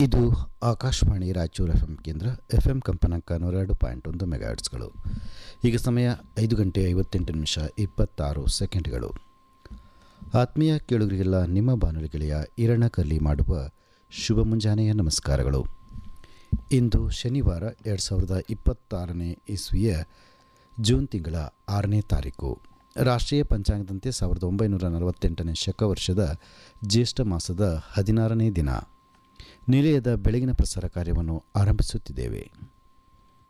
ಇದು Akashvani Raichur F M ಕೇಂದ್ರ F M ಕಂಪನಾಂಕ ನೂರೆರಡು ಪಾಯಿಂಟ್ ಒಂದು ಮೆಗಾಹರ್ಟ್ಸ್ಗಳು ಈಗ ಸಮಯ ಐದು ಗಂಟೆ ಐವತ್ತೆಂಟು ನಿಮಿಷ ಇಪ್ಪತ್ತಾರು ಸೆಕೆಂಡ್ಗಳು ಆತ್ಮೀಯ ಕೇಳುಗರಿಗೆಲ್ಲ ನಿಮ್ಮ ಬಾನುಲಿ ಗೆಳೆಯ ಈರಣ್ಣ ಕರ್ಲಿ ಮಾಡುವ ಶುಭ ಮುಂಜಾನೆಯ ನಮಸ್ಕಾರಗಳು ಇಂದು ಶನಿವಾರ ಎರಡು ಸಾವಿರದ ಇಪ್ಪತ್ತಾರನೇ ಇಸ್ವಿಯ ಜೂನ್ ತಿಂಗಳ ಆರನೇ ತಾರೀಕು ರಾಷ್ಟ್ರೀಯ ಪಂಚಾಂಗದಂತೆ ಸಾವಿರದ ಒಂಬೈನೂರ ನಲವತ್ತೆಂಟನೇ ಶಕ ವರ್ಷದ ಜ್ಯೇಷ್ಠ ಮಾಸದ ಹದಿನಾರನೇ ದಿನ ನಿಲಯದ ಬೆಳಗಿನ ಪ್ರಸಾರ ಕಾರ್ಯವನ್ನು ಆರಂಭಿಸುತ್ತಿದ್ದೇವೆ